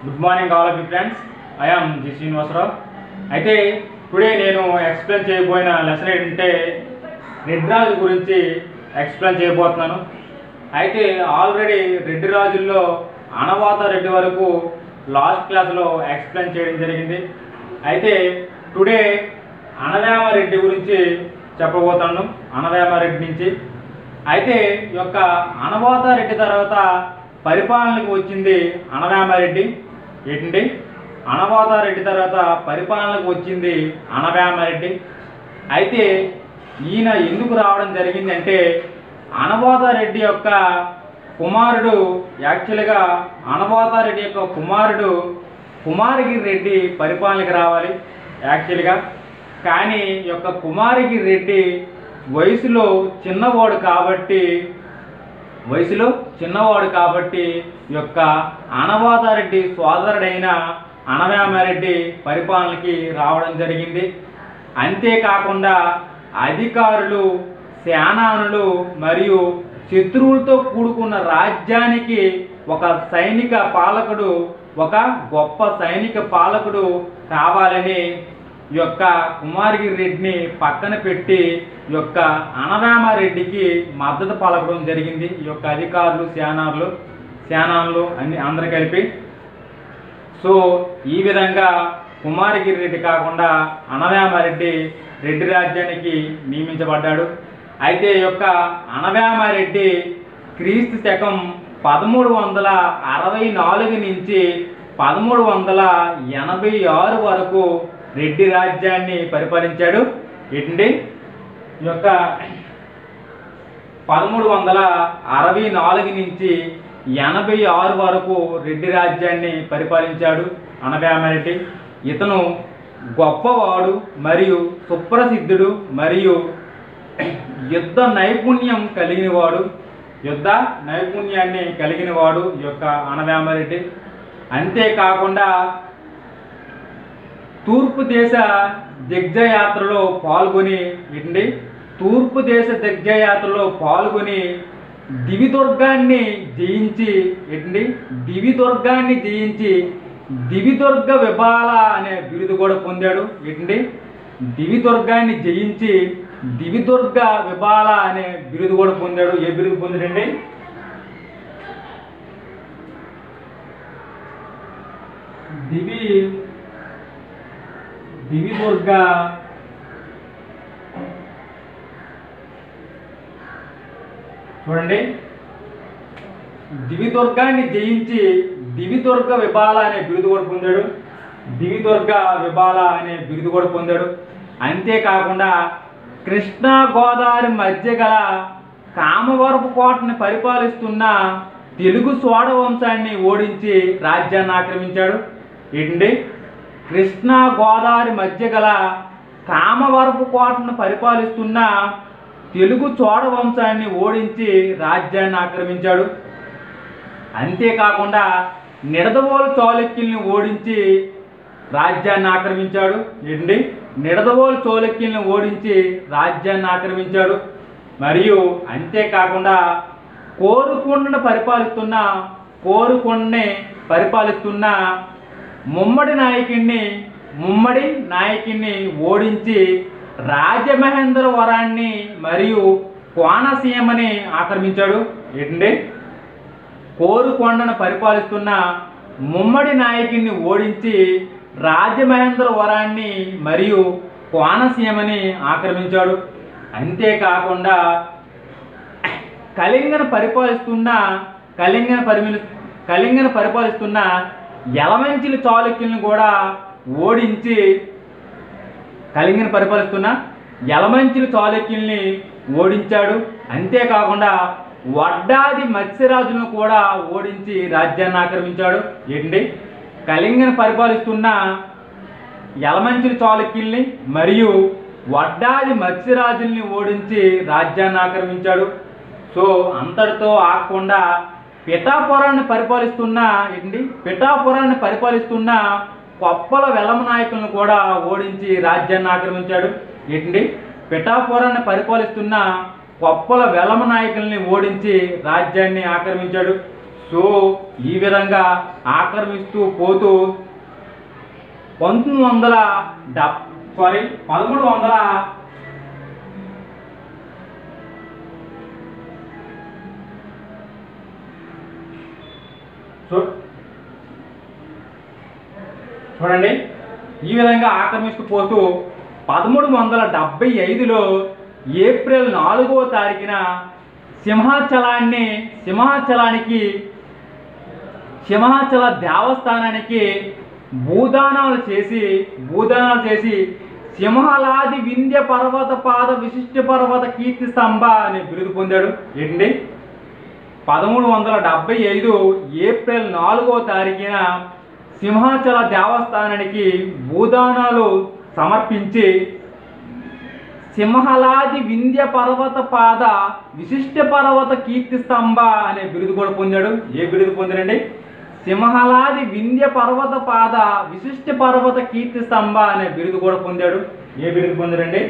good morning all of you friends I'm G Srinivasarao అయితే today నేను explain చేయబోయిన lesson ఏంటంటే రెడ్డి రాజు గురించి ఎక్స్ప్లెయిన్ చేయబోతున్నాను అయితే ఆల్రెడీ రెడ్డి రాజుల్లో అనవాత రెడ్డి వరకు లాస్ట్ క్లాస్లో ఎక్స్ప్లెయిన్ చేయడం జరిగింది అయితే టుడే అనవేమ రెడ్డి గురించి చెప్పబోతాను అనవేమ రెడ్డి నుంచి అయితే ఈ యొక్క అనవాత రెడ్డి తర్వాత పరిపాలనకు వచ్చింది అనవేమారెడ్డి ఏంటండి అనవాత రెడ్డి తర్వాత పరిపాలనకు వచ్చింది అనవేమారెడ్డి అయితే ఈయన ఎందుకు రావడం జరిగిందంటే అనవాత రెడ్డి యొక్క కుమారుడు యాక్చువల్గా అనవాత రెడ్డి యొక్క కుమారుడు కుమారగిరి రెడ్డి పరిపాలనకి రావాలి యాక్చువల్గా కానీ ఈ యొక్క కుమారగిరి రెడ్డి వయసులో చిన్నవాడు కాబట్టి వయసులో చిన్నవాడు కాబట్టి ఈ యొక్క అనవాతారెడ్డి సోదరుడైన అనవేమారెడ్డి పరిపాలనకి రావడం జరిగింది అంతేకాకుండా అధికారులు సేనానులు మరియు శత్రువులతో కూడుకున్న రాజ్యానికి ఒక సైనిక పాలకుడు ఒక గొప్ప సైనిక పాలకుడు కావాలని ఈ యొక్క కుమారగిరి రెడ్డిని పక్కన పెట్టి ఈ యొక్క అనరామారెడ్డికి మద్దతు పలకడం జరిగింది ఈ యొక్క అధికారులు సేనాలు సేనాలు అన్ని అందరు కలిపి సో ఈ విధంగా కుమారగిరి రెడ్డి కాకుండా అనవేమారెడ్డి రెడ్డి రాజ్యానికి నియమించబడ్డాడు అయితే ఈ యొక్క అనవేమారెడ్డి క్రీస్తు శకం పదమూడు వందల అరవై నాలుగు నుంచి పదమూడు వందల ఎనభై ఆరు వరకు రెడ్డి రాజ్యాన్ని పరిపాలించాడు ఏంటండి ఈ యొక్క పదమూడు వందల అరవై నాలుగు నుంచి ఎనభై ఆరు వరకు రెడ్డి రాజ్యాన్ని పరిపాలించాడు అనవేమారెడ్డి ఇతను గొప్పవాడు మరియు సుప్రసిద్ధుడు మరియు యుద్ధ నైపుణ్యం కలిగినవాడు యుద్ధ నైపుణ్యాన్ని కలిగినవాడు ఈ యొక్క అనవేమారెడ్డి అంతేకాకుండా తూర్పు దేశ దిగ్జయాత్రలో పాల్గొని ఏంటి తూర్పు దేశ దిగ్జయాత్రలో పాల్గొని దివిదుర్గాన్ని జయించి ఏంటి దివిదుర్గాన్ని జయించి దివిదుర్గ విబాల అనే బిరుదు కూడా పొందాడు ఏంటి దివిదుర్గాన్ని జయించి దివిదుర్గ విబాల అనే బిరుదు కూడా పొందాడు ఏ బిరుదు పొందాడండి దివి దివిదుర్గ చూడండి దివిదుర్గాన్ని జయించి దివిదుర్గ విబాల అనే బిరుదు కూడా పొందాడు దివిదుర్గ విబాల అనే బిరుదు కూడా పొందాడు అంతేకాకుండా కృష్ణా గోదావరి మధ్య గల కామవరపు కోటని పరిపాలిస్తున్న తెలుగు సోడ వంశాన్ని ఓడించి రాజ్యాన్ని ఆక్రమించాడు ఏంటండి కృష్ణా గోదావరి మధ్య గల కామవరపు కోటను పరిపాలిస్తున్న తెలుగు చోడ వంశాన్ని ఓడించి రాజ్యాన్ని ఆక్రమించాడు అంతేకాకుండా నిడదవోలు చాళుక్యుల్ని ఓడించి రాజ్యాన్ని ఆక్రమించాడు ఏంటి నిడదవోలు చాళుక్యుల్ని ఓడించి రాజ్యాన్ని ఆక్రమించాడు మరియు అంతేకాకుండా కోరుకొండను పరిపాలిస్తున్న కోరుకొండని పరిపాలిస్తున్న ముమ్మడి నాయకుడిని ముమ్మడి నాయకుడిని ఓడించి రాజమహేంద్రవరాన్ని మరియు కోనసీమని ఆక్రమించాడు ఏంటండి కోరుకొండను పరిపాలిస్తున్న ముమ్మడి నాయకుడిని ఓడించి రాజమహేంద్రవరాన్ని మరియు కోనసీమని ఆక్రమించాడు అంతేకాకుండా కళింగను పరిపాలిస్తున్న కళింగన పరిమిలి కళింగను పరిపాలిస్తున్న యలమంచిలి చాళుక్యులను కూడా ఓడించి కళింగను పరిపాలిస్తున్న యలమంచిలి చాళుక్యుల్ని ఓడించాడు అంతేకాకుండా వడ్డాది మత్స్యరాజులను కూడా ఓడించి రాజ్యాన్ని ఆక్రమించాడు ఏంటి కళింగను పరిపాలిస్తున్న యలమంచిలి చాళుక్యుల్ని మరియు వడ్డాది మత్స్యరాజుల్ని ఓడించి రాజ్యాన్ని ఆక్రమించాడు సో అంతటితో ఆగకుండా పిఠాపురాన్ని పరిపాలిస్తున్న ఏంటి పిఠాపురాన్ని పరిపాలిస్తున్న కొప్పల వెలమ నాయకులను కూడా ఓడించి రాజ్యాన్ని ఆక్రమించాడు ఏంటి పిఠాపురాన్ని పరిపాలిస్తున్న కొప్పల వెలమ నాయకుల్ని ఓడించి రాజ్యాన్ని ఆక్రమించాడు సో ఈ విధంగా ఆక్రమిస్తూ పోతూ పంతొమ్మిది వందల డబ్ సారీ పదమూడు వందల చూ చూడండి ఈ విధంగా ఆక్రమిస్తూ పోతూ పదమూడు వందల డెబ్బై ఐదులో ఏప్రిల్ నాలుగవ తారీఖున సింహాచలాన్ని సింహాచలానికి సింహాచల దేవస్థానానికి భూదానాలు చేసి భూదానాలు చేసి సింహలాది వింధ్య పర్వత పాద విశిష్ట పర్వత కీర్తి స్తంభ అనే బిరుదు పొందాడు ఏంటండి పదమూడు వందల డెబ్బై ఐదు ఏప్రిల్ నాలుగో తారీఖున సింహాచల దేవస్థానానికి భూదానాలు సమర్పించి సింహలాది వింధ్య పర్వత పాద విశిష్ట పర్వత కీర్తి స్తంభ అనే బిరుదు కూడా పొందాడు ఏ బిరుదు పొందాడండి సింహలాది వింధ్య పర్వత పాద విశిష్ట పర్వత కీర్తి స్తంభ అనే బిరుదు కూడా పొందాడు ఏ బిరుదు పొందాడండి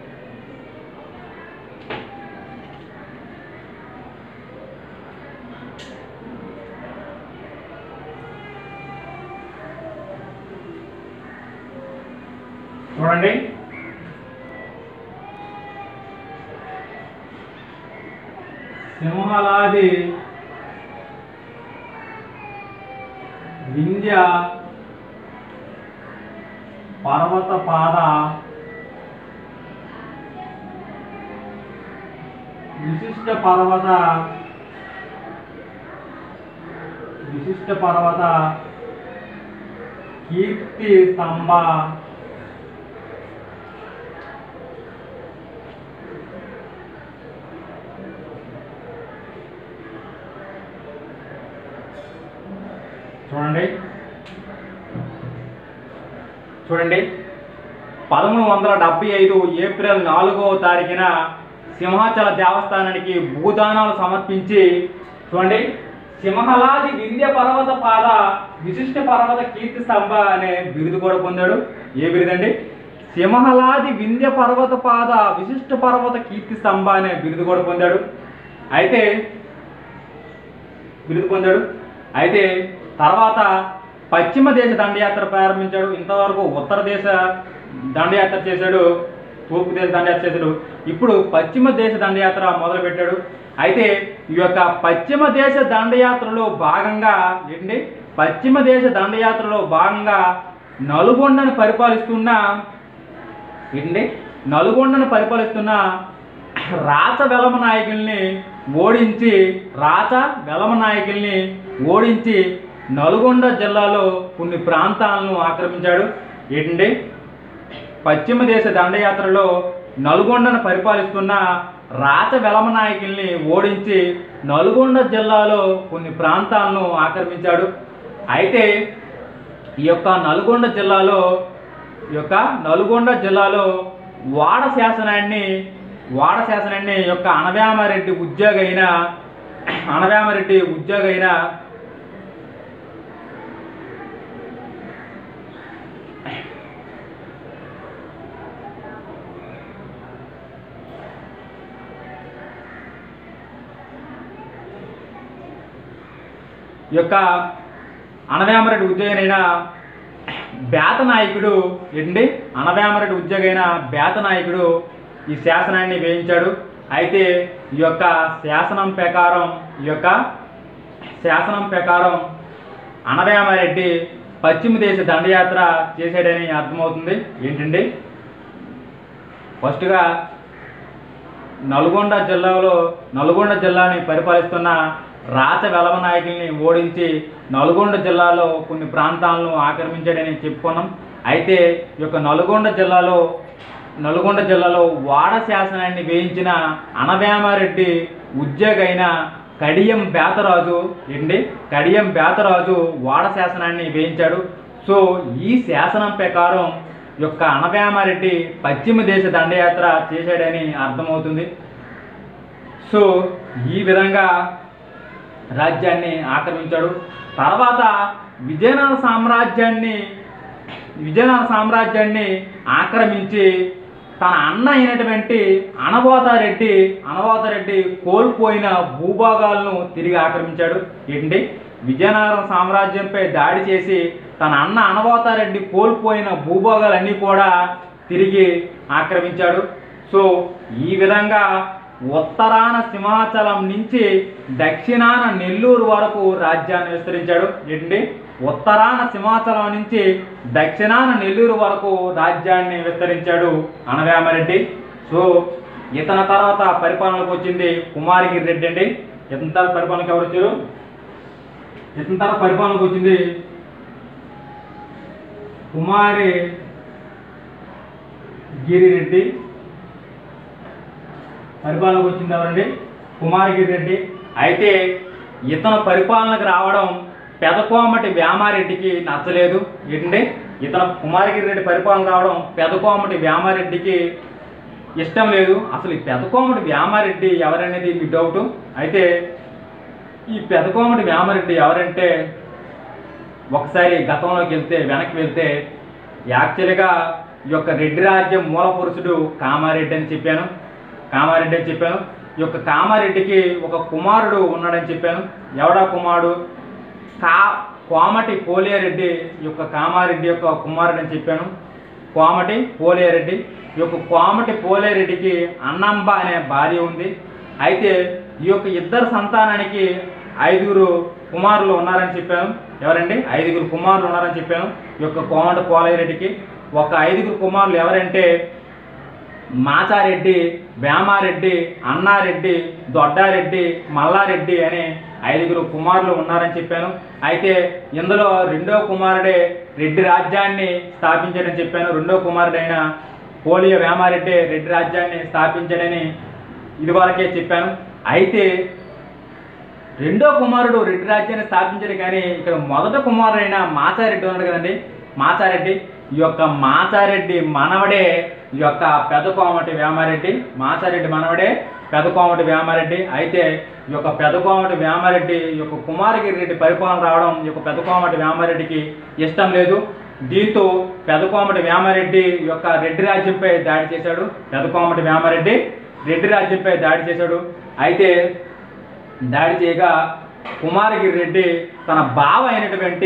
చూడండి సింహలాది వింధ్య పర్వత పాద విశిష్ట పర్వత విశిష్ట పర్వత కీర్తి స్తంభ చూడండి చూడండి పదమూడు వందల డెబ్బై ఐదు ఏప్రిల్ నాలుగవ తారీఖున సింహాచల దేవస్థానానికి భూదానాలు సమర్పించి చూడండి సింహలాది వింధ్య పర్వత పాద విశిష్ట పర్వత కీర్తి స్తంభ అనే బిరుదు కూడా పొందాడు ఏ బిరుదండి సింహలాది వింధ్య పర్వత పాద విశిష్ట పర్వత కీర్తి స్తంభ అనే బిరుదు కూడా పొందాడు అయితే బిరుదు పొందాడు అయితే తర్వాత పశ్చిమ దేశ దండయాత్ర ప్రారంభించాడు ఇంతవరకు ఉత్తర దేశ దండయాత్ర చేశాడు తూర్పు దేశ దండయాత్ర చేశాడు ఇప్పుడు పశ్చిమ దేశ దండయాత్ర మొదలుపెట్టాడు అయితే ఈ యొక్క పశ్చిమ దేశ దండయాత్రలో భాగంగా ఏంటి పశ్చిమ దేశ దండయాత్రలో భాగంగా నల్గొండను పరిపాలిస్తున్న ఏంటి నల్గొండను పరిపాలిస్తున్న రాచ వెలమ నాయకుల్ని ఓడించి రాచ వెలమ నాయకుల్ని ఓడించి నల్గొండ జిల్లాలో కొన్ని ప్రాంతాలను ఆక్రమించాడు ఏంటండి పశ్చిమ దేశ దండయాత్రలో నల్గొండను పరిపాలిస్తున్న రాచ వెలమ నాయకుల్ని ఓడించి నల్గొండ జిల్లాలో కొన్ని ప్రాంతాలను ఆక్రమించాడు అయితే ఈ యొక్క నల్గొండ జిల్లాలో ఈ యొక్క నల్గొండ జిల్లాలో వాడ శాసనాన్ని వాడ శాసనాన్ని ఈ యొక్క అనవేమారెడ్డి ఉద్యోగి అయిన అనవేమారెడ్డి ఉద్యోగి అయిన ఈ యొక్క అనవేమరెడ్డి ఉద్యోగైన బేత నాయకుడు ఏంటి అనవేమరెడ్డి ఉద్యోగైన బేత నాయకుడు ఈ శాసనాన్ని వేయించాడు అయితే ఈ యొక్క శాసనం ప్రకారం ఈ యొక్క శాసనం ప్రకారం అనవేమరెడ్డి పశ్చిమ దేశ దండయాత్ర చేశాడని అర్థమవుతుంది ఏంటండి ఫస్ట్గా నల్గొండ జిల్లాలో నల్గొండ జిల్లాని పరిపాలిస్తున్న రాచ వెలవ నాయకుల్ని ఓడించి నల్గొండ జిల్లాలో కొన్ని ప్రాంతాలను ఆక్రమించాడని చెప్పుకున్నాం అయితే ఈ యొక్క నల్గొండ జిల్లాలో నల్గొండ జిల్లాలో వాడ శాసనాన్ని వేయించిన అనవేమారెడ్డి ఉద్యోగి అయిన కడియం బేతరాజు ఏంటి కడియం బేతరాజు వాడ శాసనాన్ని వేయించాడు సో ఈ శాసనం ప్రకారం ఈ యొక్క అనవేమారెడ్డి పశ్చిమ దేశ దండయాత్ర చేశాడని అర్థమవుతుంది సో ఈ విధంగా రాజ్యాన్ని ఆక్రమించాడు తర్వాత విజయనగర సామ్రాజ్యాన్ని విజయనగర సామ్రాజ్యాన్ని ఆక్రమించి తన అన్న అయినటువంటి అనబోతారెడ్డి అనబోతారెడ్డి కోల్పోయిన భూభాగాలను తిరిగి ఆక్రమించాడు ఏంటి విజయనగరం సామ్రాజ్యంపై దాడి చేసి తన అన్న అనబోతారెడ్డి కోల్పోయిన భూభాగాలన్నీ కూడా తిరిగి ఆక్రమించాడు సో ఈ విధంగా ఉత్తరాన సింహాచలం నుంచి దక్షిణాన నెల్లూరు వరకు రాజ్యాన్ని విస్తరించాడు ఏంటి ఉత్తరాన సింహాచలం నుంచి దక్షిణాన నెల్లూరు వరకు రాజ్యాన్ని విస్తరించాడు అనవేమరెడ్డి సో ఇతని తర్వాత పరిపాలనకు వచ్చింది కుమారగిరి రెడ్డి అండి ఇతని తర్వాత పరిపాలనకు ఎవరు వచ్చారు ఇతని తర్వాత పరిపాలనకు వచ్చింది కుమారి గిరిరెడ్డి పరిపాలనకు వచ్చింది ఎవరండి కుమారగిరి రెడ్డి అయితే ఇతను పరిపాలనకు రావడం పెదకోమటి వ్యామారెడ్డికి నచ్చలేదు ఏంటంటే ఇతను కుమారగిరి రెడ్డి పరిపాలన రావడం పెదకోమటి వ్యామారెడ్డికి ఇష్టం లేదు అసలు ఈ పెదకోమటి వ్యామారెడ్డి ఎవరనేది మీ డౌట్ అయితే ఈ పెదకోమటి వ్యామారెడ్డి ఎవరంటే ఒకసారి గతంలోకి వెళ్తే వెనక్కి వెళ్తే యాక్చువల్గా ఈ యొక్క రెడ్డి రాజ్యం మూల పురుషుడు కామారెడ్డి అని చెప్పాను కామారెడ్డి అని చెప్పాను ఈ యొక్క కామారెడ్డికి ఒక కుమారుడు ఉన్నాడని చెప్పాను ఎవడా కుమారుడు కా కోమటి పోలియారెడ్డి ఈ యొక్క కామారెడ్డి యొక్క కుమారుడు అని చెప్పాను కోమటి పోలియారెడ్డి ఈ యొక్క కోమటి పోలియారెడ్డికి అన్నంబ అనే భార్య ఉంది అయితే ఈ యొక్క ఇద్దరు సంతానానికి ఐదుగురు కుమారులు ఉన్నారని చెప్పాను ఎవరండి ఐదుగురు కుమారులు ఉన్నారని చెప్పాను ఈ యొక్క కోమటి పోలయ్యరెడ్డికి ఒక ఐదుగురు కుమారులు ఎవరంటే మాచారెడ్డి వేమారెడ్డి అన్నారెడ్డి దొడ్డారెడ్డి మల్లారెడ్డి అనే ఐదుగురు కుమారులు ఉన్నారని చెప్పాను అయితే ఇందులో రెండో కుమారుడే రెడ్డి రాజ్యాన్ని స్థాపించాడని చెప్పాను రెండో కుమారుడైన పోలియో వేమారెడ్డి రెడ్డి రాజ్యాన్ని స్థాపించాడని ఇదివరకే చెప్పాను అయితే రెండో కుమారుడు రెడ్డి రాజ్యాన్ని స్థాపించాడు కానీ ఇక్కడ మొదట కుమారుడైన మాచారెడ్డి ఉన్నాడు కదండి మాచారెడ్డి ఈ యొక్క మాచారెడ్డి మనవడే ఈ యొక్క పెదకోమటి వేమారెడ్డి మాచారెడ్డి మనవడే పెదకోమటి వేమారెడ్డి అయితే ఈ యొక్క పెదకోమటి వేమారెడ్డి ఈ యొక్క కుమారగిరి రెడ్డి పరిపాలన రావడం ఈ యొక్క పెదకోమటి వేమారెడ్డికి ఇష్టం లేదు దీంతో పెదకోమటి వేమారెడ్డి ఈ యొక్క రెడ్డి రాజ్యంపై దాడి చేశాడు పెదకోమటి వేమారెడ్డి రెడ్డి రాజ్యంపై దాడి చేశాడు అయితే దాడి చేయగా కుమారగిరి రెడ్డి తన బావ అయినటువంటి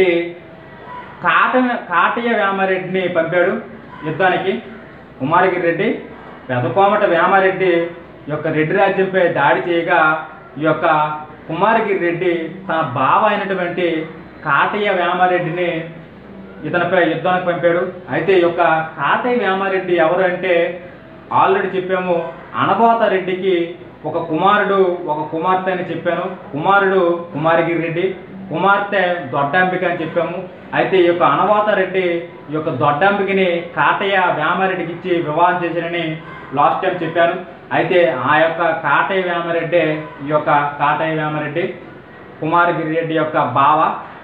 కాట కాటయ్య వేమారెడ్డిని పంపాడు యుద్ధానికి కుమారగిరి రెడ్డి పెదకోమట వేమారెడ్డి యొక్క రెడ్డి రాజ్యంపై దాడి చేయగా ఈ యొక్క కుమారగిరి రెడ్డి తన బావ అయినటువంటి కాటయ్య వేమారెడ్డిని ఇతనిపై యుద్ధానికి పంపాడు అయితే ఈ యొక్క కాటయ్య వేమారెడ్డి ఎవరు అంటే ఆల్రెడీ చెప్పాము అనబోత రెడ్డికి ఒక కుమారుడు ఒక కుమార్తె అని చెప్పాను కుమారుడు కుమారగిరి రెడ్డి కుమార్తె దొడ్డాంబిక అని చెప్పాము అయితే ఈ యొక్క అనవాత రెడ్డి ఈ యొక్క దొడ్డాంబికని కాటయ్య వేమారెడ్డికి ఇచ్చి వివాహం చేశారని లాస్ట్ టైం చెప్పాను అయితే ఆ యొక్క కాటయ్య వేమారెడ్డి ఈ యొక్క కాటయ్య వేమారెడ్డి కుమారగిరి రెడ్డి యొక్క బావ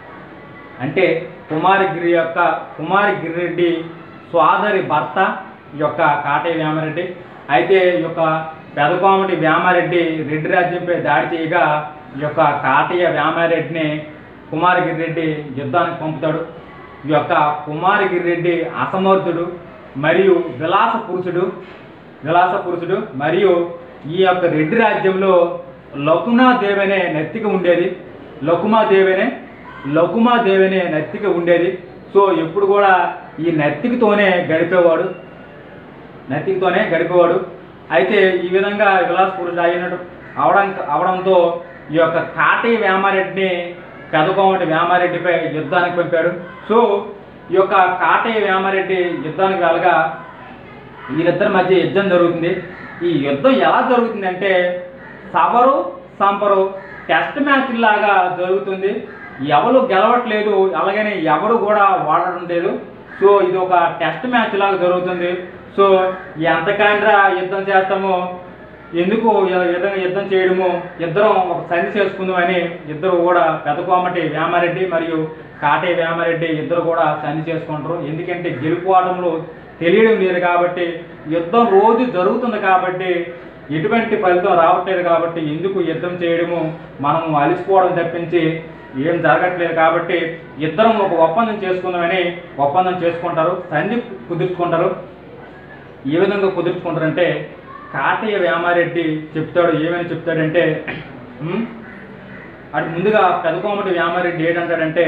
అంటే కుమారగిరి యొక్క కుమారగిరి రెడ్డి సోదరి భర్త ఈ యొక్క కాటయ్య వేమారెడ్డి అయితే ఈ యొక్క పెదకోమటి వేమారెడ్డి రెడ్డి రాజ్యంపై దాడి చేయగా ఈ యొక్క కాటయ్య వేమారెడ్డిని కుమారగిరి రెడ్డి యుద్ధానికి పంపుతాడు ఈ యొక్క కుమారగిరి రెడ్డి అసమర్థుడు మరియు విలాస పురుషుడు విలాస పురుషుడు మరియు ఈ యొక్క రెడ్డి రాజ్యంలో లకునాదేవి అనే నత్తిక ఉండేది లకుమాదేవి అనే లకుమాదేవి అనే నత్తిక ఉండేది సో ఎప్పుడు కూడా ఈ నత్తికతోనే గడిపేవాడు నత్తికతోనే గడిపేవాడు అయితే ఈ విధంగా విలాస పురుషుడు అయినట్టు అవడం అవడంతో ఈ యొక్క కాటయ్య వేమారెడ్డిని పెదకోమటి వేమారెడ్డిపై యుద్ధానికి పంపాడు సో ఈ యొక్క కాటయ్య వేమారెడ్డి యుద్ధానికి వెళ్ళగా వీరిద్దరి మధ్య యుద్ధం జరుగుతుంది ఈ యుద్ధం ఎలా జరుగుతుందంటే సబరు సంపరు టెస్ట్ మ్యాచ్ లాగా జరుగుతుంది ఎవరు గెలవట్లేదు అలాగని ఎవరు కూడా వాడడం లేదు సో ఇది ఒక టెస్ట్ మ్యాచ్ లాగా జరుగుతుంది సో ఎంతకాండ్రా యుద్ధం చేస్తామో ఎందుకు య- యుద్ధం యుద్ధం చేయడము ఇద్దరం ఒక సంధి చేసుకుందామని ఇద్దరు కూడా పెదకోమటి వేమారెడ్డి మరియు కాటే వేమారెడ్డి ఇద్దరు కూడా సంధి చేసుకుంటారు ఎందుకంటే గెలుపుకోవడంలో తెలియడం లేదు కాబట్టి యుద్ధం రోజు జరుగుతుంది కాబట్టి ఎటువంటి ఫలితం రావట్లేదు కాబట్టి ఎందుకు యుద్ధం చేయడము మనం అలిసిపోవడం తప్పించి ఏం జరగట్లేదు కాబట్టి ఇద్దరం ఒక ఒప్పందం చేసుకుందామని ఒప్పందం చేసుకుంటారు సంధి కుదుర్చుకుంటారు ఏ విధంగా కుదుర్చుకుంటారంటే కాటయ్య వేమారెడ్డి చెప్తాడు ఏమని చెప్తాడంటే ఉమ్, అటు ముందుగా పెదకోమటి వేమారెడ్డి ఏంటంటాడంటే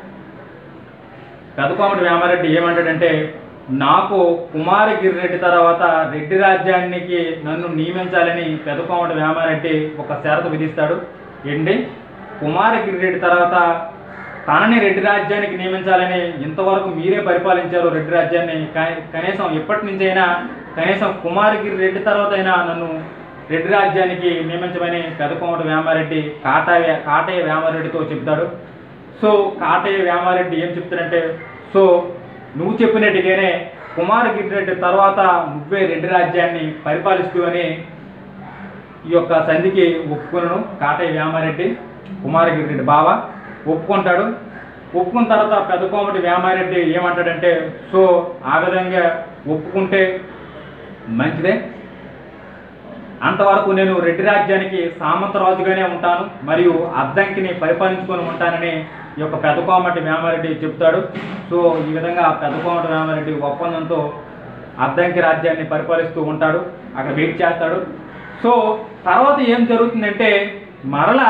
పెదకోమటి వేమారెడ్డి ఏమంటాడంటే నాకు కుమారగిరి రెడ్డి తర్వాత రెడ్డి రాజ్యానికి నన్ను నియమించాలని పెదకోమటి వేమారెడ్డి ఒక షరతు విధిస్తాడు ఏంటి కుమారగిరి రెడ్డి తర్వాత తనని రెడ్డి రాజ్యానికి నియమించాలని ఇంతవరకు మీరే పరిపాలించారు రెడ్డి రాజ్యాన్ని కా- కనీసం ఎప్పటి నుంచైనా కనీసం కుమారగిరి రెడ్డి తర్వాత అయినా నన్ను రెడ్డి రాజ్యానికి నియమించమని పెదకోమటి వేమారెడ్డి కాటయ్య కాటయ్య వేమారెడ్డితో చెప్తాడు సో కాటయ్య వేమారెడ్డి ఏం చెప్తాడంటే సో నువ్వు చెప్పినట్టుగానే కుమారగిరి రెడ్డి తర్వాత నువ్వే రెడ్డి రాజ్యాన్ని పరిపాలిస్తూ అని ఈ యొక్క సంధికి ఒప్పుకున్నాను కాటయ్య వేమారెడ్డి కుమారగిరి రెడ్డి బావ ఒప్పుకుంటాడు ఒప్పుకున్న తర్వాత పెద్దకోమటి వేమారెడ్డి ఏమంటాడంటే సో ఆ విధంగా ఒప్పుకుంటే మంచిదే అంతవరకు నేను రెడ్డి రాజ్యానికి సామంతరాజుగానే ఉంటాను మరియు అద్దంకిని పరిపాలించుకొని ఉంటానని ఈ యొక్క పెదకోమటి వేమారెడ్డి చెప్తాడు సో ఈ విధంగా పెదకోమటి వేమారెడ్డి ఒప్పందంతో అద్దంకి రాజ్యాన్ని పరిపాలిస్తూ ఉంటాడు అక్కడ వెయిట్ చేస్తాడు సో తర్వాత ఏం జరుగుతుందంటే మరలా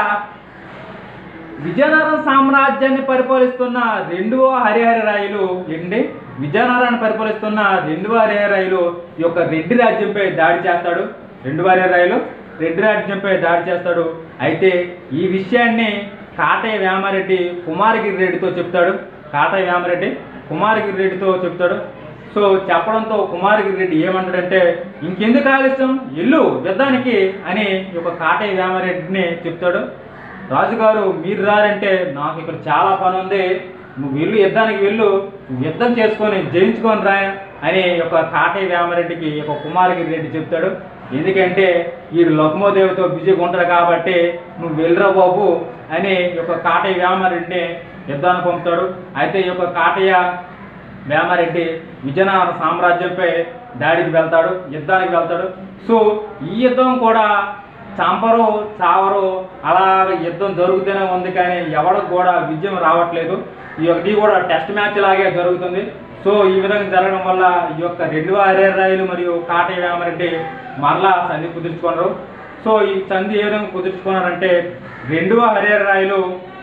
విజయనగరం సామ్రాజ్యాన్ని పరిపాలిస్తున్న రెండవ హరిహర రాయలు ఏంటి విజయనగరాన్ని పరిపాలిస్తున్న రెండవ హరిహర రాయలు ఈ యొక్క రెడ్డి రాజ్యంపై దాడి చేస్తాడు రెండవ హరిహర రాయలు రెడ్డి రాజ్యంపై దాడి చేస్తాడు అయితే ఈ విషయాన్ని కాటయ్య వేమారెడ్డి కుమారగిరి రెడ్డితో చెప్తాడు కాటయ్య వేమారెడ్డి కుమారగిరి రెడ్డితో చెప్తాడు సో చెప్పడంతో కుమారగిరి రెడ్డి ఏమంటాడంటే ఇంకెందుకు ఆలస్యం ఇల్లు యుద్ధానికి అని ఈ యొక్క కాటయ్య వేమారెడ్డిని చెప్తాడు రాజుగారు మీరు రారంటే నాకు ఇక్కడ చాలా పని ఉంది నువ్వు వెళ్ళు యుద్ధానికి వెళ్ళు నువ్వు యుద్ధం చేసుకొని జయించుకొని రా అని ఒక కాటయ్య వేమరెడ్డికి ఒక కుమారగిరి రెడ్డి చెప్తాడు ఎందుకంటే ఈ లక్మోదేవితో బిజీగా ఉంటాడు కాబట్టి నువ్వు వెళ్ళరా బాబు అని ఈ యొక్క కాటయ్య వేమరెడ్డిని యుద్ధానికి పంపుతాడు అయితే ఈ యొక్క కాటయ్య వేమారెడ్డి విజయనగర సామ్రాజ్యంపై దాడికి వెళ్తాడు యుద్ధానికి వెళ్తాడు సో ఈ యుద్ధం కూడా చంపరు చావరు అలాగ యుద్ధం జరుగుతూనే ఉంది కానీ ఎవరికి కూడా విజయం రావట్లేదు ఈ యొక్క ఇది కూడా టెస్ట్ మ్యాచ్ లాగే జరుగుతుంది సో ఈ విధంగా జరగడం వల్ల ఈ యొక్క రెండు రాయలు మరియు కాటయ్య వేమరెడ్డి మరలా సంధి కుదుర్చుకున్నారు సో ఈ సంధి ఏ విధంగా కుదుర్చుకున్నారంటే రెండవ రాయలు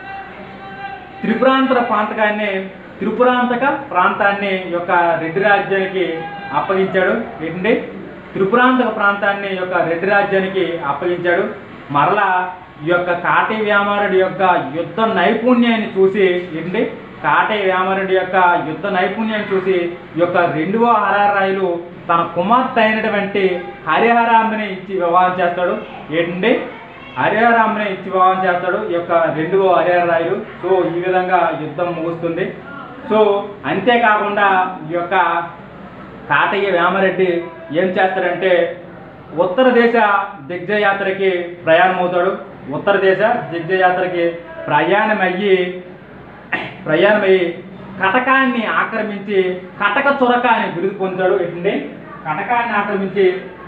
త్రిపురాంతర ప్రాంతకాన్ని త్రిపురాంతక ప్రాంతాన్ని ఈ యొక్క రెడ్డి రాజ్యానికి అప్పగించాడు ఏంటండి త్రిపురాంతక ప్రాంతాన్ని ఈ యొక్క రెడ్డి రాజ్యానికి అప్పగించాడు మరలా ఈ యొక్క కాటి వ్యామారుడి యొక్క యుద్ధ నైపుణ్యాన్ని చూసి ఏంటి కాటి వ్యామారుడి యొక్క యుద్ధ నైపుణ్యాన్ని చూసి ఈ యొక్క రెండవ హరారాయులు తన కుమార్తె అయినటువంటి హరిహరాంబని ఇచ్చి వివాహం చేస్తాడు ఏంటండి హరిహరాంబని ఇచ్చి వివాహం చేస్తాడు ఈ యొక్క రెండవ హరిహరాయులు సో ఈ విధంగా యుద్ధం ముగుస్తుంది సో అంతేకాకుండా ఈ యొక్క కాటయ్య వేమరెడ్డి ఏం చేస్తాడంటే ఉత్తర దేశ దిగ్జయాత్రకి ప్రయాణం అవుతాడు ఉత్తర దేశ దిగ్జయాత్రకి ప్రయాణమయ్యి ప్రయాణమయ్యి కటకాన్ని ఆక్రమించి కటక చురక అని బిరుదు పొందాడు ఏంటండి కటకాన్ని ఆక్రమించి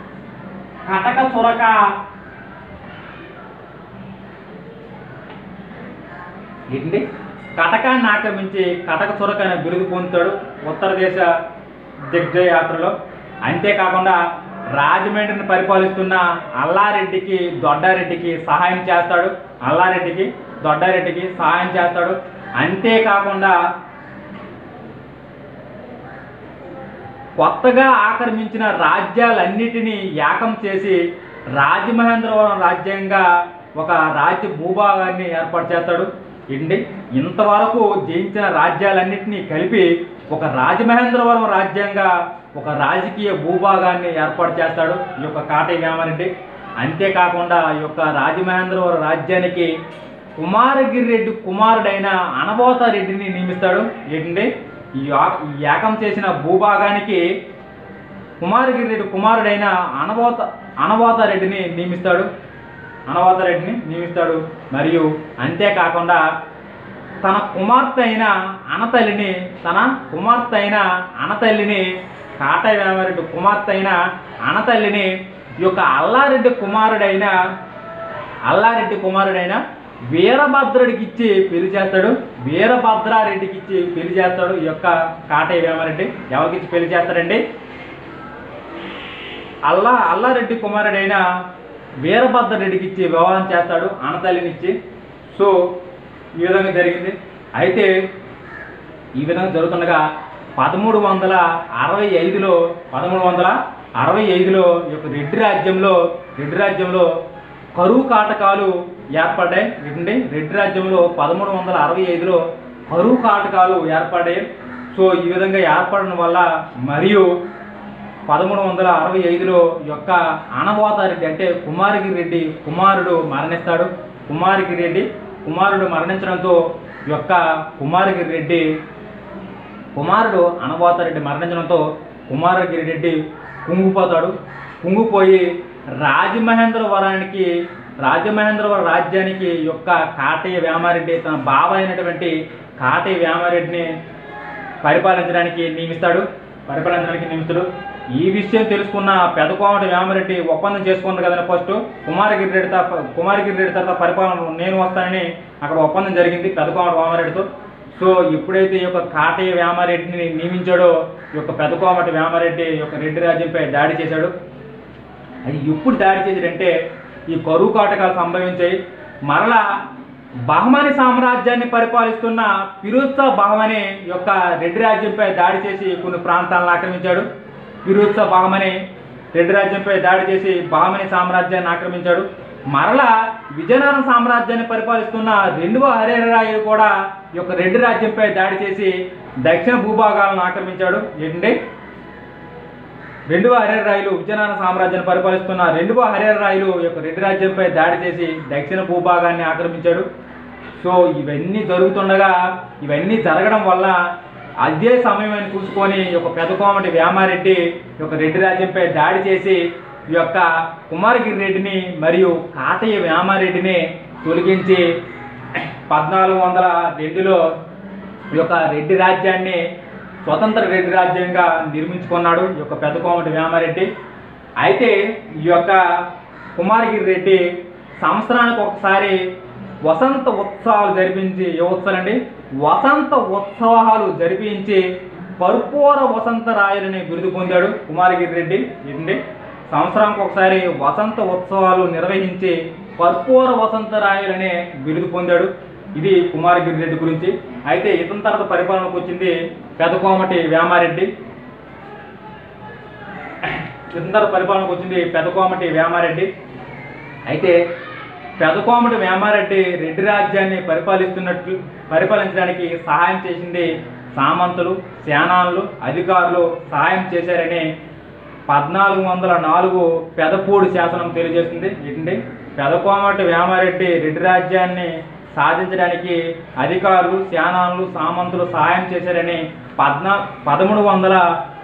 కటక చురక ఏంటి కటకాన్ని ఆక్రమించి కటక చురక అనే బిరుదు పొందుతాడు ఉత్తర దేశ దిగ్జయ యాత్రలో అంతేకాకుండా రాజమండ్రిని పరిపాలిస్తున్న అల్లారెడ్డికి దొడ్డారెడ్డికి సహాయం చేస్తాడు అల్లారెడ్డికి దొడ్డారెడ్డికి సహాయం చేస్తాడు అంతేకాకుండా కొత్తగా ఆక్రమించిన రాజ్యాలన్నిటినీ ఏకం చేసి రాజమహేంద్రవరం రాజ్యంగా ఒక రాజ్య భూభాగాన్ని ఏర్పాటు చేస్తాడు ఏంటి ఇంతవరకు జయించిన రాజ్యాలన్నింటినీ కలిపి ఒక రాజమహేంద్రవరం రాజ్యంగా ఒక రాజకీయ భూభాగాన్ని ఏర్పాటు చేస్తాడు ఈ యొక్క కాటయ్య వేమారెడ్డి అంతేకాకుండా ఈ యొక్క రాజమహేంద్రవరం రాజ్యానికి కుమారగిరి రెడ్డి కుమారుడైన అనబోత రెడ్డిని నియమిస్తాడు ఏంటండి ఈ యా- ఈ ఏకం చేసిన భూభాగానికి కుమారగిరి రెడ్డి కుమారుడైన అనబోత అనబోత రెడ్డిని నియమిస్తాడు అనబోత రెడ్డిని నియమిస్తాడు మరియు అంతేకాకుండా తన కుమార్తె అయిన అనతల్లిని తన కుమార్తె అయిన అనతల్లిని కాటయ్య వేమరెడ్డి కుమార్తె అయిన అనతల్లిని ఈ యొక్క అల్లారెడ్డి కుమారుడైన అల్లారెడ్డి కుమారుడైన వీరభద్రుడికి ఇచ్చి పెళ్లి చేస్తాడు వీరభద్రారెడ్డికి ఇచ్చి పెళ్లి చేస్తాడు ఈ యొక్క కాటయ్య వేమారెడ్డి ఎవరికి ఇచ్చి పెళ్లి చేస్తాడండి అల్లా అల్లారెడ్డి కుమారుడైన వీరభద్రరెడ్డికి ఇచ్చి వివాహం చేస్తాడు అన్నతల్లినిచ్చి సో ఈ విధంగా జరిగింది అయితే ఈ విధంగా జరుగుతుండగా పదమూడు వందల అరవై ఐదులో పదమూడు వందల అరవై ఐదులో ఈ యొక్క రెడ్డి రాజ్యంలో రెడ్డి రాజ్యంలో కరువు కాటకాలు ఏర్పడ్డాయి ఏంటండి రెడ్డి రాజ్యంలో పదమూడు వందల అరవై ఐదులో కరువు కాటకాలు ఏర్పడ్డాయి సో ఈ విధంగా ఏర్పడడం వల్ల మరియు పదమూడు వందల అరవై ఐదులో యొక్క అనవాతారెడ్డి అంటే కుమారగిరి రెడ్డి కుమారుడు మరణిస్తాడు కుమారగిరి రెడ్డి కుమారుడు మరణించడంతో ఈ యొక్క కుమారగిరి రెడ్డి కుమారుడు అనవాతారెడ్డి మరణించడంతో కుమారగిరి రెడ్డి కుంగిపోతాడు కుంగిపోయి రాజమహేంద్రవరానికి రాజమహేంద్రవరం రాజ్యానికి యొక్క కాటయ్య వేమారెడ్డి తన బావ అయినటువంటి కాటయ్య వేమారెడ్డిని పరిపాలించడానికి నియమిస్తాడు పరిపాలించడానికి నియమిస్తాడు ఈ విషయం తెలుసుకున్న పెదకోమటి వేమరెడ్డి ఒప్పందం చేసుకున్నారు కదండి ఫస్ట్ కుమారగిరి రెడ్డి తప్ప కుమారగిరి రెడ్డి తర్వాత పరిపాలన నేను వస్తానని అక్కడ ఒప్పందం జరిగింది పెదకోమటి వేమరెడ్డితో సో ఎప్పుడైతే ఈ యొక్క కాటయ్య వేమారెడ్డిని నియమించాడో ఈ యొక్క పెదకోమటి వేమారెడ్డి ఈ యొక్క రెడ్డి రాజ్యంపై దాడి చేశాడు అది ఎప్పుడు దాడి చేశాడంటే ఈ కరువు కాటకాలు సంభవించాయి మరలా బహమని సామ్రాజ్యాన్ని పరిపాలిస్తున్న ఫిరూజ్షా బహమని యొక్క రెడ్డి రాజ్యంపై దాడి చేసి కొన్ని ప్రాంతాలను ఆక్రమించాడు ఫిరూజ్షా బహమని రెడ్డి రాజ్యంపై దాడి చేసి బహమని సామ్రాజ్యాన్ని ఆక్రమించాడు మరలా విజయనగరం సామ్రాజ్యాన్ని పరిపాలిస్తున్న రెండవ హరిహరాయలు కూడా ఈ యొక్క రెడ్డి రాజ్యంపై దాడి చేసి దక్షిణ భూభాగాలను ఆక్రమించాడు ఏంటంటే రెండవ హరిహర రాయలు విజయనగర సామ్రాజ్యాన్ని పరిపాలిస్తున్న రెండవ హరిహర రాయలు ఈ యొక్క రెడ్డి రాజ్యంపై దాడి చేసి దక్షిణ భూభాగాన్ని ఆక్రమించాడు సో ఇవన్నీ జరుగుతుండగా ఇవన్నీ జరగడం వల్ల అదే సమయమని చూసుకొని ఈ యొక్క పెదకోమటి వేమారెడ్డి ఈ యొక్క రెడ్డి రాజ్యంపై దాడి చేసి ఈ యొక్క కుమారగిరి రెడ్డిని మరియు కాటయ్య వేమారెడ్డిని తొలగించి పద్నాలుగు వందల రెండులో ఈ యొక్క రెడ్డి రాజ్యాన్ని స్వతంత్ర రెడ్డి రాజ్యంగా నిర్మించుకున్నాడు ఈ యొక్క పెద్దకోమటి వేమారెడ్డి అయితే ఈ యొక్క కుమారగిరి రెడ్డి సంవత్సరానికి ఒకసారి వసంత ఉత్సవాలు జరిపించి ఏ ఉత్సవాలండి వసంత ఉత్సవాలు జరిపించి కర్పూర వసంత రాయలని బిరుదు పొందాడు కుమారగిరి రెడ్డి ఏంటి సంవత్సరానికి ఒకసారి వసంత ఉత్సవాలు నిర్వహించి కర్పూర వసంత రాయలనే బిరుదు పొందాడు ఇది కుమారగిరి రెడ్డి గురించి అయితే ఇతని తర్వాత పరిపాలనకు వచ్చింది పెదకోమటి వేమారెడ్డి ఇతని తర్వాత పరిపాలనకు వచ్చింది పెదకోమటి వేమారెడ్డి అయితే పెదకోమటి వేమారెడ్డి రెడ్డి రాజ్యాన్ని పరిపాలిస్తున్నట్లు పరిపాలించడానికి సహాయం చేసింది సామంతులు సేనానులు అధికారులు సహాయం చేశారని పద్నాలుగు వందల నాలుగు పెదపూడి శాసనం తెలియజేస్తుంది ఏంటండి పెదకోమటి వేమారెడ్డి రెడ్డి రాజ్యాన్ని సాధించడానికి అధికారులు సేనానులు సామంతులు సహాయం చేశారని పద్నా పదమూడు వందల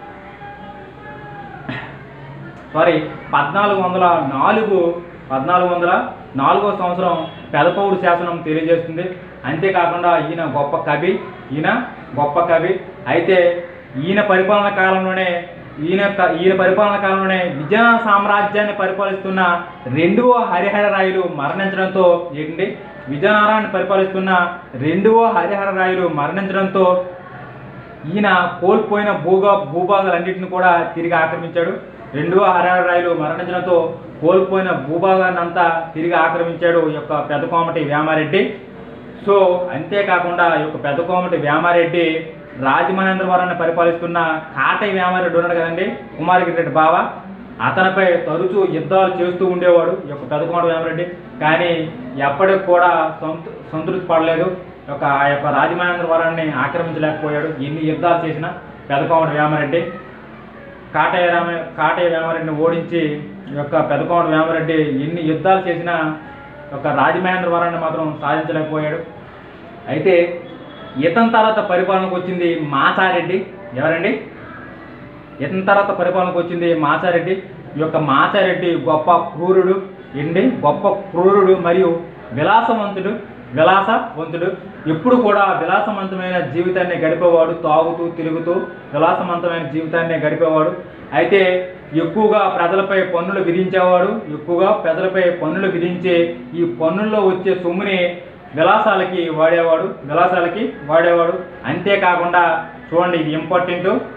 సారీ పద్నాలుగు వందల నాలుగు పద్నాలుగు వందల నాలుగో సంవత్సరం పెదపౌడు శాసనం తెలియజేస్తుంది అంతేకాకుండా ఈయన గొప్ప కవి ఈయన గొప్ప కవి అయితే ఈయన పరిపాలన కాలంలోనే ఈయన క- ఈయన పరిపాలన కాలంలోనే విజయనగర సామ్రాజ్యాన్ని పరిపాలిస్తున్న రెండవ హరిహర రాయలు మరణించడంతో ఏంటి విజయనగరాన్ని పరిపాలిస్తున్న రెండవ హరిహర రాయలు మరణించడంతో ఈయన కోల్పోయిన భూగా భూభాగాలన్నింటిని కూడా తిరిగి ఆక్రమించాడు రెండవ హరిహర రాయలు మరణించడంతో కోల్పోయిన భూభాగాన్ని అంతా తిరిగి ఆక్రమించాడు ఈ యొక్క పెద్దకోమటి వేమారెడ్డి సో అంతేకాకుండా ఈ యొక్క పెద్దకోమటి వేమారెడ్డి రాజమహేంద్రవరాన్ని పరిపాలిస్తున్న కాటయ్య వేమారెడ్డి ఉన్నాడు కదండి కుమారగిరి రెడ్డి బావ అతనిపై తరచూ యుద్ధాలు చేస్తూ ఉండేవాడు ఈ యొక్క పెద్దకోమటి వేమారెడ్డి కానీ ఎప్పటికి కూడా సంతృ సంతృప్తి పడలేదు ఈ యొక్క ఆ యొక్క రాజమహేంద్రవరాన్ని ఆక్రమించలేకపోయాడు ఎన్ని యుద్ధాలు చేసినా పెద్దకోమటి వేమారెడ్డి కాటయ్య రామ కాటయ్య వేమారెడ్డిని ఓడించి ఈ యొక్క పెదకోమటి వేమారెడ్డి ఎన్ని యుద్ధాలు చేసినా ఈ యొక్క రాజమహేంద్రవరాన్ని మాత్రం సాధించలేకపోయాడు అయితే ఇతని తర్వాత పరిపాలనకు వచ్చింది మాచారెడ్డి ఎవరండి ఇతని తర్వాత పరిపాలనకు వచ్చింది మాచారెడ్డి ఈ యొక్క మాచారెడ్డి గొప్ప క్రూరుడు ఏంటి గొప్ప క్రూరుడు మరియు విలాసవంతుడు విలాసవంతుడు ఎప్పుడు కూడా విలాసవంతమైన జీవితాన్ని గడిపేవాడు తాగుతూ తిరుగుతూ విలాసవంతమైన జీవితాన్ని గడిపేవాడు అయితే ఎక్కువగా ప్రజలపై పన్నులు విధించేవాడు ఎక్కువగా ప్రజలపై పన్నులు విధించి ఈ పన్నుల్లో వచ్చే సొమ్ముని విలాసాలకి వాడేవాడు విలాసాలకి వాడేవాడు అంతేకాకుండా చూడండి ఇది ఇంపార్టెంట్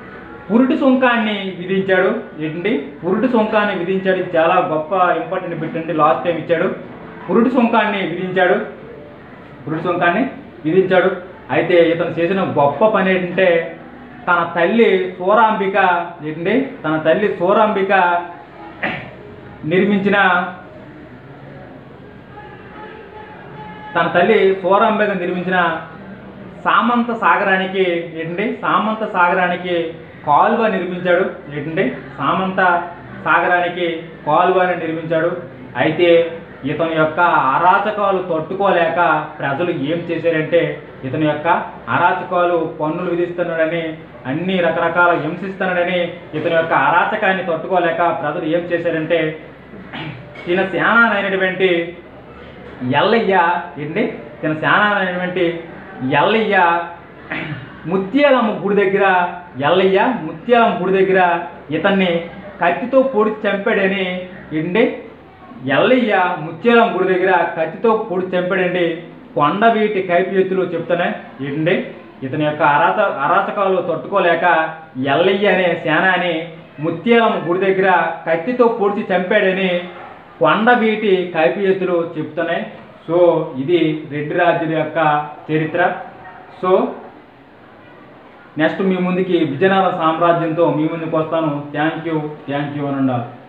పురుటి సుంకాన్ని విధించాడు ఏంటండి పురుటి సుంకాన్ని విధించాడు ఇది చాలా గొప్ప ఇంపార్టెంట్ బిట్ అండి లాస్ట్ టైం ఇచ్చాడు పురుటి సుంకాన్ని విధించాడు పురుటి సుంకాన్ని విధించాడు అయితే ఇతను చేసిన గొప్ప పని ఏంటంటే తన తల్లి సూరాంబిక ఏంటండి తన తల్లి సూరాంబిక నిర్మించిన తన తల్లి సూరాంబిక నిర్మించిన సామంత సాగరానికి ఏంటండి సామంత సాగరానికి కాలువ నిర్మించాడు ఏంటండి సామంత సాగరానికి కాలువని నిర్మించాడు అయితే ఇతని యొక్క అరాచకాలు తట్టుకోలేక ప్రజలు ఏం చేశారంటే ఇతని యొక్క అరాచకాలు పన్నులు విధిస్తున్నాడని అన్ని రకరకాల హింసిస్తున్నాడని ఇతని యొక్క అరాచకాన్ని తట్టుకోలేక ప్రజలు ఏం చేశారంటే ఈయన సేనానైనటువంటి ఎల్లయ్య ఏంటి తన శానమైనటువంటి ఎల్లయ్య ముత్యాలమ్మ గుడి దగ్గర ఎల్లయ్య ముత్యాలమ్మ గుడి దగ్గర ఇతన్ని కత్తితో పొడి చంపాడని ఏంటి ఎల్లయ్య ముత్యాలమ్మ గుడి దగ్గర కత్తితో పొడి చంపాడండి కొండవీటి కైపియత్తులు చెప్తున్నాయి ఏంటి ఇతని యొక్క అరాచ అరాచకాలు తట్టుకోలేక ఎల్లయ్య అనే సేనాని ముత్యాలమ్మ గుడి దగ్గర కత్తితో పొడిచి చంపాడని కొండవీటి కైపియత్తులు చెప్తున్నాయి సో ఇది రెడ్డి రాజుల యొక్క చరిత్ర సో నెక్స్ట్ మీ ముందుకి విజయనగర సామ్రాజ్యంతో మీ ముందుకు వస్తాను థ్యాంక్ యూ థ్యాంక్ యూ అని ఉండాలి